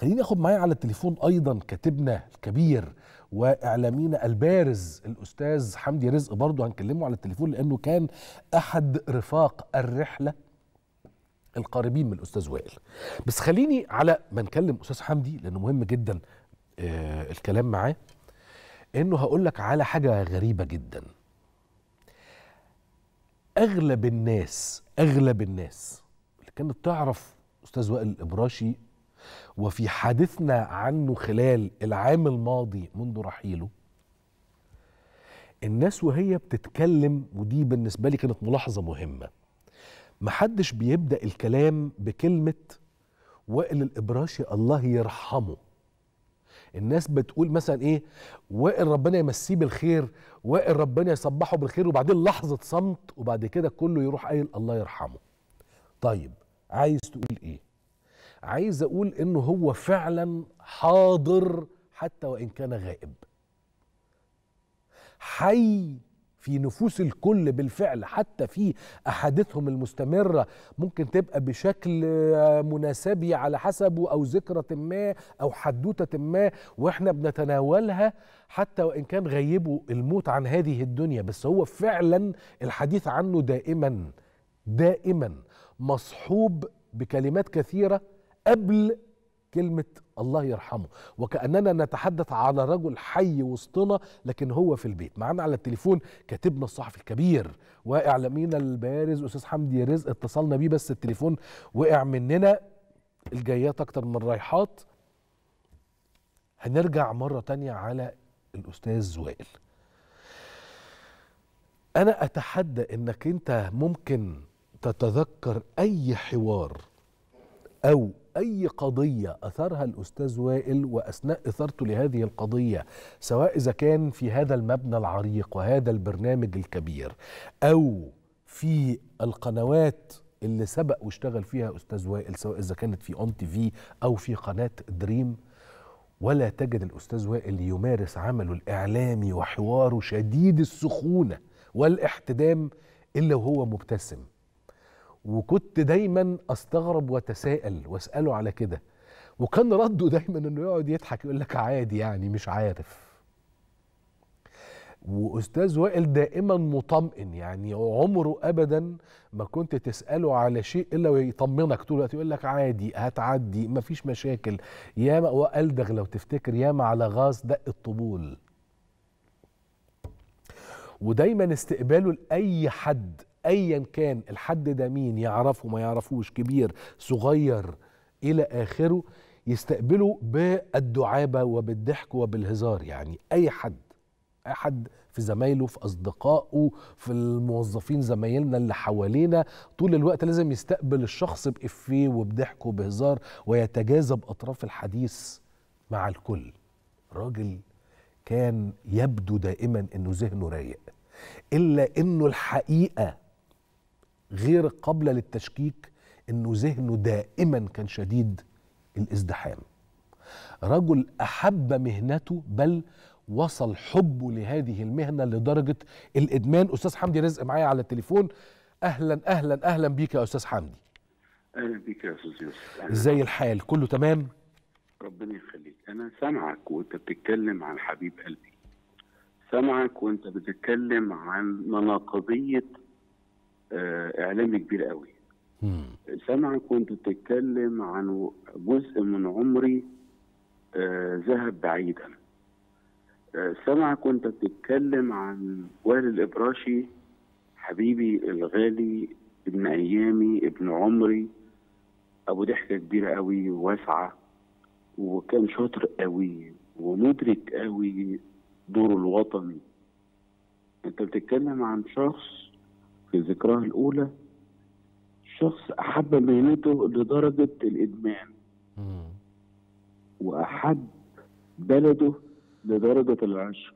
خليني اخد معايا على التليفون ايضا كاتبنا الكبير واعلامينا البارز الاستاذ حمدي رزق برضه هنكلمه على التليفون لانه كان احد رفاق الرحله القريبين من الاستاذ وائل بس خليني على ما نكلم استاذ حمدي لانه مهم جدا آه الكلام معاه انه هقول لك على حاجه غريبه جدا اغلب الناس اغلب الناس اللي كانت تعرف استاذ وائل الابراشي وفي حديثنا عنه خلال العام الماضي منذ رحيله الناس وهي بتتكلم ودي بالنسبه لي كانت ملاحظه مهمه محدش بيبدا الكلام بكلمه وائل الابراشي الله يرحمه الناس بتقول مثلا ايه وائل ربنا يمسيه بالخير وائل ربنا يصبحه بالخير وبعدين لحظه صمت وبعد كده كله يروح قايل الله يرحمه طيب عايز تقول ايه عايز اقول انه هو فعلا حاضر حتى وان كان غائب حي في نفوس الكل بالفعل حتى في احاديثهم المستمره ممكن تبقى بشكل مناسبي على حسبه او ذكرى ما او حدوته ما واحنا بنتناولها حتى وان كان غيبه الموت عن هذه الدنيا بس هو فعلا الحديث عنه دائما دائما مصحوب بكلمات كثيره قبل كلمة الله يرحمه وكأننا نتحدث على رجل حي وسطنا لكن هو في البيت معانا على التليفون كاتبنا الصحفي الكبير وإعلامينا البارز أستاذ حمدي رزق اتصلنا بيه بس التليفون وقع مننا الجايات أكتر من الرايحات هنرجع مرة تانية على الأستاذ وائل أنا أتحدى إنك أنت ممكن تتذكر أي حوار أو أي قضية أثرها الأستاذ وائل وأثناء إثارته لهذه القضية سواء إذا كان في هذا المبنى العريق وهذا البرنامج الكبير أو في القنوات اللي سبق واشتغل فيها أستاذ وائل سواء إذا كانت في أون تي في أو في قناة دريم ولا تجد الأستاذ وائل يمارس عمله الإعلامي وحواره شديد السخونة والاحتدام إلا وهو مبتسم وكنت دايما استغرب واتساءل واساله على كده وكان رده دايما انه يقعد يضحك يقول لك عادي يعني مش عارف واستاذ وائل دائما مطمئن يعني عمره ابدا ما كنت تساله على شيء الا ويطمنك طول الوقت يقول لك عادي هتعدي مفيش مشاكل ياما والدغ لو تفتكر ياما على غاز دق الطبول ودايما استقباله لاي حد ايا كان الحد ده مين يعرفه ما يعرفوش كبير صغير الى اخره يستقبله بالدعابه وبالضحك وبالهزار يعني اي حد اي حد في زمايله في اصدقائه في الموظفين زمايلنا اللي حوالينا طول الوقت لازم يستقبل الشخص بافيه وبضحك وبهزار ويتجاذب اطراف الحديث مع الكل راجل كان يبدو دائما انه ذهنه رايق الا انه الحقيقه غير قابلة للتشكيك انه ذهنه دائما كان شديد الازدحام رجل احب مهنته بل وصل حبه لهذه المهنة لدرجة الادمان استاذ حمدي رزق معايا على التليفون اهلا اهلا اهلا بيك يا استاذ حمدي اهلا بيك يا استاذ يوسف ازاي الحال كله تمام ربنا يخليك انا سامعك وانت بتتكلم عن حبيب قلبي سامعك وانت بتتكلم عن مناقضيه اعلامي كبير قوي مم. سامعك وانت بتتكلم عن جزء من عمري آه، ذهب بعيدا آه، سامعك وانت بتتكلم عن وائل الابراشي حبيبي الغالي ابن ايامي ابن عمري ابو ضحكه كبيره قوي واسعه وكان شاطر قوي ومدرك قوي دوره الوطني انت بتتكلم عن شخص في ذكراه الأولى شخص أحب مهنته لدرجة الإدمان مم. وأحب بلده لدرجة العشق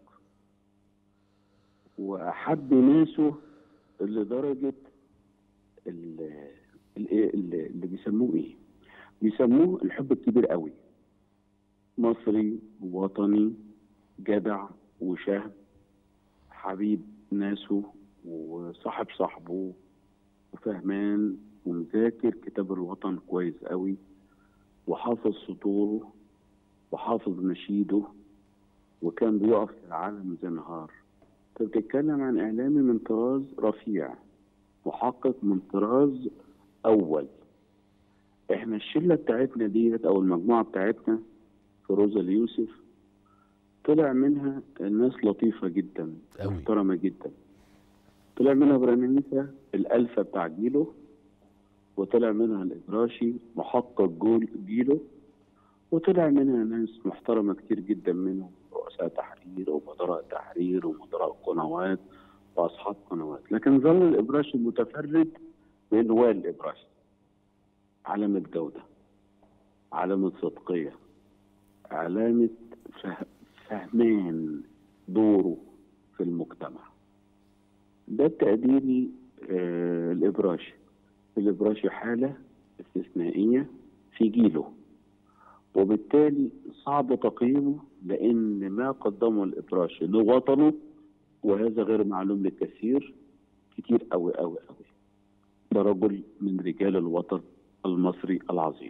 وأحب ناسه لدرجة ال- ال- ال- اللي بيسموه إيه؟ بيسموه الحب الكبير قوي مصري وطني جدع وشهم حبيب ناسه وصاحب صاحبه وفهمان ومذاكر كتاب الوطن كويس قوي وحافظ سطوره وحافظ نشيده وكان بيقف في العالم زي نهار انت بتتكلم عن اعلامي من طراز رفيع محقق من طراز اول احنا الشله بتاعتنا ديت او المجموعه بتاعتنا في روزا اليوسف طلع منها ناس لطيفه جدا أوي. محترمه جدا طلع منها برناميسة الألفة بتاع جيله وطلع منها الإبراشي محقق جول جيله وطلع منها ناس محترمة كتير جدا منهم رؤساء تحرير ومدراء تحرير ومدراء قنوات وأصحاب قنوات لكن ظل الإبراشي متفرد بأنه هو الإبراشي علامة جودة علامة صدقية علامة فه- فهمان دوره في المجتمع ده تقديري آه الإبراشي الإبراشي حالة استثنائية في جيله وبالتالي صعب تقييمه لأن ما قدمه الإبراشي لوطنه وهذا غير معلوم للكثير كتير أوي أوي أوي ده رجل من رجال الوطن المصري العظيم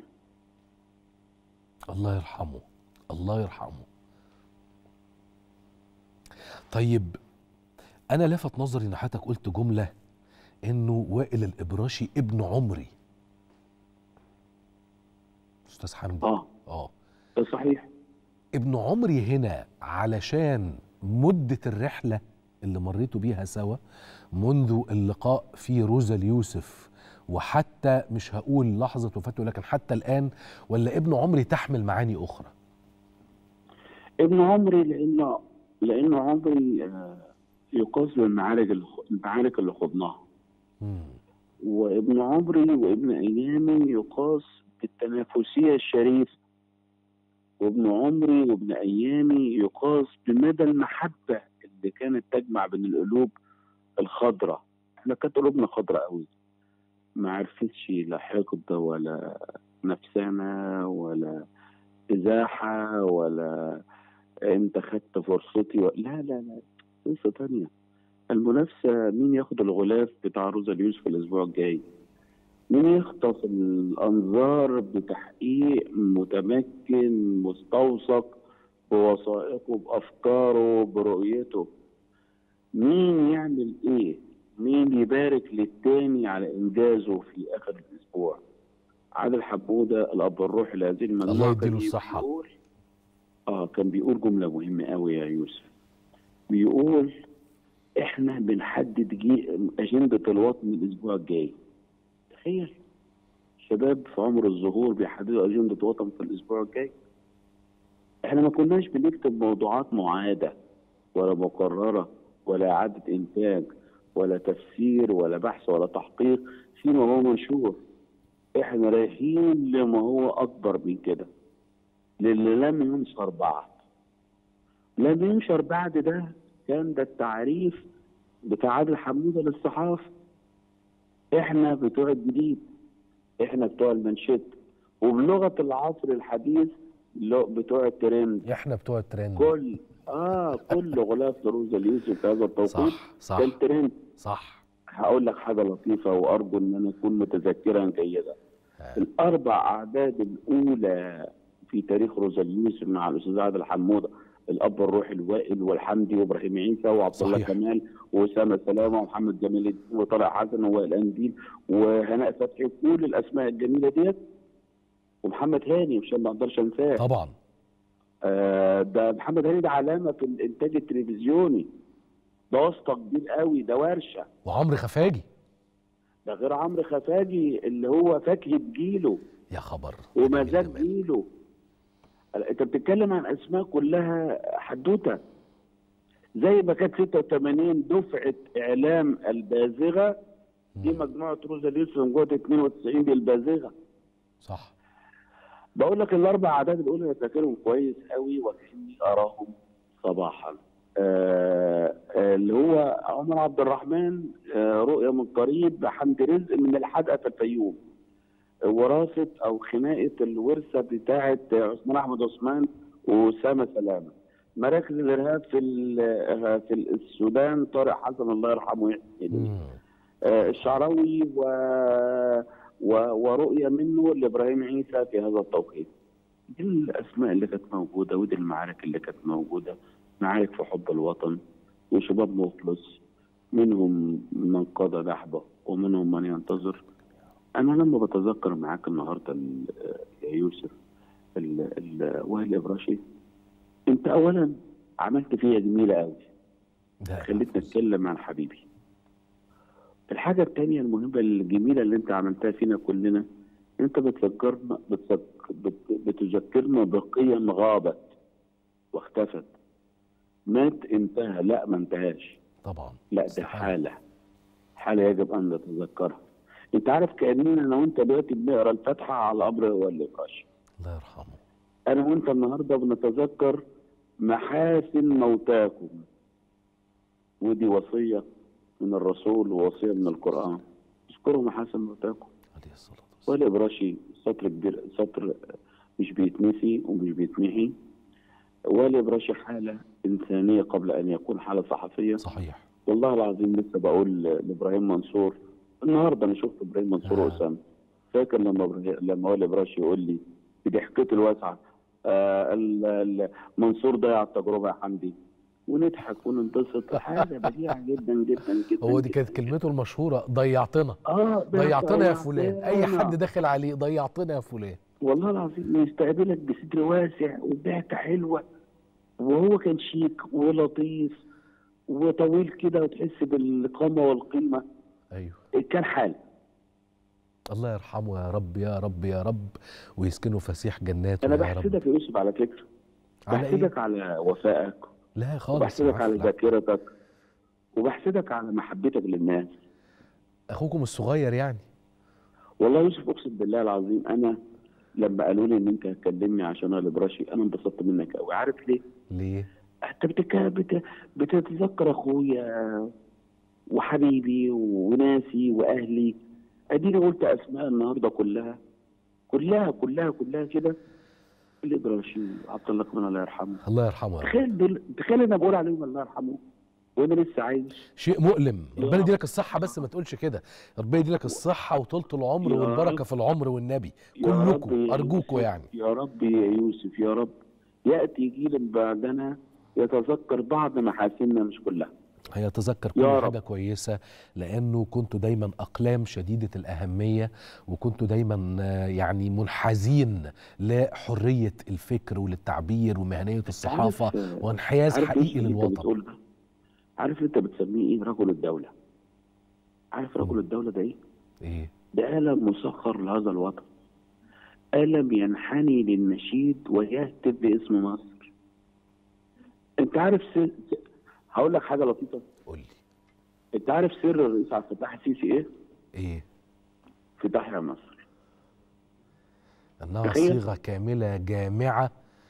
الله يرحمه الله يرحمه طيب انا لفت نظري ان حضرتك قلت جمله انه وائل الابراشي ابن عمري استاذ حمدي آه اه ده صحيح ابن عمري هنا علشان مدة الرحلة اللي مريتوا بيها سوا منذ اللقاء في روزا اليوسف وحتى مش هقول لحظة وفاته لكن حتى الآن ولا ابن عمري تحمل معاني أخرى ابن عمري لأنه لأنه عمري آه، يقاس بالمعارك اللي خ- المعارك اللي خضناها مم. وابن عمري وابن أيامي يقاس بالتنافسية الشريفة وابن عمري وابن أيامي يقاس بمدى المحبة اللي كانت تجمع بين القلوب الخضراء احنا كانت قلوبنا خضراء قوي ما عرفتش لا حقد ولا نفسانة ولا إزاحة ولا انت خدت فرصتي و... لا لا لا قصة تانية المنافسة مين ياخد الغلاف بتاع روزا اليوسف الأسبوع الجاي مين يخطف الأنظار بتحقيق متمكن مستوثق بوثائقه بأفكاره برؤيته مين يعمل إيه مين يبارك للتاني على إنجازه في آخر الأسبوع عادل حبودة الأب الروحي لهذه المجموعة الله كان يديله الصحة. بيقول اه كان بيقول جملة مهمة قوي يا يوسف بيقول احنا بنحدد جي أجندة الوطن الأسبوع الجاي تخيل شباب في عمر الظهور بيحددوا أجندة وطن في الأسبوع الجاي احنا ما كناش بنكتب موضوعات معادة ولا مقررة ولا إعادة إنتاج ولا تفسير ولا بحث ولا تحقيق فيما هو منشور احنا رايحين لما هو أكبر من كده للي لم ينشر بعد لم ينشر بعد ده كان ده التعريف بتاع عادل حموده للصحافه احنا بتوع الجديد احنا بتوع المنشد وبلغه العصر الحديث لو- بتوع الترند احنا بتوع الترند كل اه كل غلاف لروزا اليوسف في هذا التوقيت صح صح كان ترند صح هقول لك حاجه لطيفه وارجو ان انا اكون متذكرا جيدا آه. الاربع اعداد الاولى في تاريخ روزا اليوسف مع الاستاذ عادل حموده الاب الروحي الوائل والحمدي وابراهيم عيسى وعبد الله صحيح. كمال واسامه سلامه ومحمد جمال الدين وطارق حسن ووائل انديل وهناء فتحي كل الاسماء الجميله ديت ومحمد هاني مش ما اقدرش انساه طبعا آه، ده محمد هاني ده علامه في الانتاج التلفزيوني ده واسطه كبير قوي ده ورشه وعمرو خفاجي ده غير عمرو خفاجي اللي هو فاكهه جيله يا خبر ومزاج جميل. جيله انت بتتكلم عن اسماء كلها حدوته زي ما كانت 86 دفعه اعلام البازغه دي مم. مجموعه روزا اليوسف من جوه 92 دي البازغه صح بقول لك الاربع اعداد الاولى انا فاكرهم كويس قوي وكاني اراهم صباحا آه آه، اللي هو عمر عبد الرحمن آه رؤيه من قريب حمد رزق من الحدقه في الفيوم وراثه او خناقه الورثه بتاعه عثمان احمد عثمان واسامه سلامه مراكز الارهاب في ال- في السودان طارق حسن الله يرحمه ويحسن إليه. مم. آه، الشعراوي و... و- ورؤيه منه لابراهيم عيسى في هذا التوقيت دي الاسماء اللي كانت موجوده ودي المعارك اللي كانت موجوده معارك في حب الوطن وشباب مخلص منهم من قضى نحبه ومنهم من ينتظر انا لما بتذكر معاك النهارده ال- يا يوسف ال- ال- وائل ابراشي انت اولا عملت فيها جميله قوي ده خليتني اتكلم عن حبيبي الحاجة التانية المهمة الجميلة اللي انت عملتها فينا كلنا انت بتذكرنا بتذك بت- بتذكرنا بقيم غابت واختفت مات انتهى لا ما انتهاش طبعا لا دي استحالة. حالة حالة يجب ان نتذكرها انت عارف كأننا انا وانت دلوقتي بنقرا الفاتحة على الامر هو اللي قاش الله يرحمه انا وانت النهارده بنتذكر محاسن موتاكم ودي وصيه من الرسول ووصيه من القران اذكروا محاسن موتاكم عليه الصلاه والسلام والابراشي سطر كبير سطر مش بيتنسي ومش بيتمحي والابراشي حاله انسانيه قبل ان يكون حاله صحفيه صحيح والله العظيم لسه بقول لابراهيم منصور النهارده انا شفت ابراهيم منصور آه. واسامه فاكر لما إبراهيم- لما والي براشي يقول لي بضحكته الواسعه آه ال- ال- منصور ضيع التجربه يا حمدي ونضحك وننبسط حاجه بديعه جدا جدا جدا هو دي جداً. كانت كلمته المشهوره ضيعتنا اه ده ضيعتنا يا فلان اي ضيعتنا. حد داخل عليه ضيعتنا يا فلان والله العظيم يستقبلك بصدر واسع وبعته حلوه وهو كان شيك ولطيف وطويل كده وتحس بالقامه والقيمه ايوه كان حال الله يرحمه يا رب يا رب يا رب ويسكنه فسيح جناته انا يا رب بحسدك يا يوسف على فكره على ايه بحسدك على وفائك لا خالص وبحسدك على العفو، لا. ذاكرتك وبحسدك على محبتك للناس اخوكم الصغير يعني والله يا يوسف اقسم بالله العظيم انا لما قالوا لي ان انت هتكلمني عشان انا البراشي انا انبسطت منك قوي عارف ليه؟ ليه انت بتك... بت... بتتذكر اخويا وحبيبي وناسي واهلي اديني قلت اسماء النهارده كلها كلها كلها كلها كده الابراشي عبد الله كمان الله يرحمه الله يرحمه يا رب تخيل دول تخيل انا بقول عليهم الله يرحمه وانا لسه عايش شيء مؤلم يا ربنا رب. يديلك الصحة بس ما تقولش كده ربنا يديلك الصحة وطولة العمر يا والبركة رب. في العمر والنبي يا رب كلكم يا أرجوكم يوسف، يعني يا رب يا يوسف يا رب ياتي جيل بعدنا يتذكر بعض محاسننا مش كلها هيتذكر كل يا رب. حاجة كويسة لأنه كنتوا دايما أقلام شديدة الأهمية وكنتوا دايما آه، يعني منحازين لحرية الفكر وللتعبير ومهنية الصحافة عارف- آه، وانحياز عارف حقيقي يوسف اللي انت للوطن بتقول ده عارف انت بتسميه ايه رجل الدوله عارف رجل الدوله ده ايه إيه ده آلم مسخر لهذا الوطن آلم ينحني للنشيد ويهتف باسم مصر انت عارف سر... س- هقول لك حاجه لطيفه قول لي انت عارف سر الرئيس عبد الفتاح السيسي ايه إيه في تحيا مصر أنها تخيل. صيغة كاملة جامعة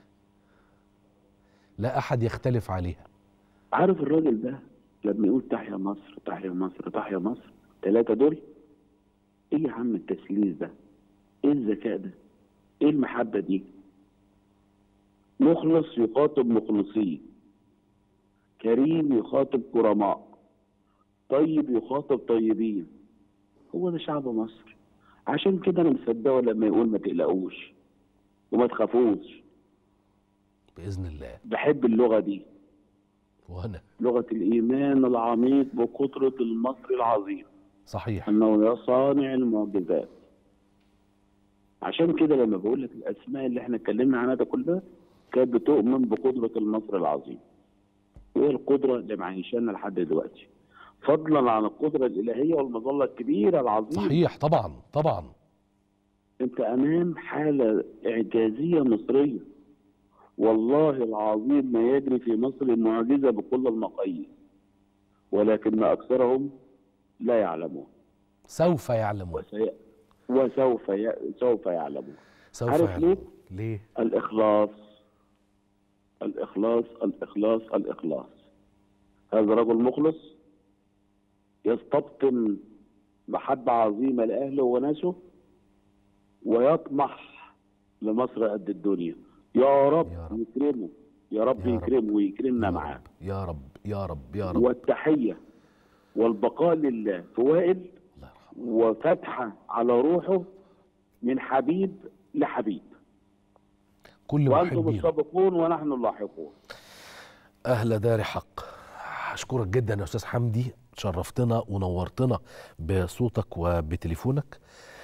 لا أحد يختلف عليها عارف الراجل ده لما يقول تحيا مصر تحيا مصر تحيا مصر ثلاثة دول ايه يا عم التسليس ده ايه الذكاء ده ايه المحبة دي مخلص يخاطب مخلصين كريم يخاطب كرماء طيب يخاطب طيبين هو ده شعب مصر عشان كده انا مصدقه لما يقول ما تقلقوش وما تخافوش بإذن الله بحب اللغة دي وأنا لغة الإيمان العميق بقدرة المصري العظيم صحيح أنه صانع المعجزات عشان كده لما بقول لك الأسماء اللي احنا اتكلمنا عنها ده كلها كانت بتؤمن بقدرة المصري العظيم وهي القدرة اللي معيشانا لحد دلوقتي فضلا عن القدرة الإلهية والمظلة الكبيرة العظيمة صحيح طبعا طبعا انت امام حاله اعجازيه مصريه والله العظيم ما يجري في مصر معجزه بكل المقاييس ولكن اكثرهم لا يعلمون سوف يعلمون وسي... وسوف ي... سوف يعلمون سوف عارف يعلمون ليه؟ ليه الاخلاص الاخلاص الاخلاص الاخلاص هذا رجل مخلص يستبطن محبه عظيمه لاهله وناسه ويطمح لمصر قد الدنيا يا رب, يا رب. يكرمه يا رب يا رب. يكرمه ويكرمنا يا معاه رب يا رب يا رب يا رب والتحيه والبقاء لله في وائل الله يرحمه وفتحة على روحه من حبيب لحبيب كل وأنتم محبين السابقون ونحن اللاحقون اهل دار حق اشكرك جدا يا استاذ حمدي شرفتنا ونورتنا بصوتك وبتليفونك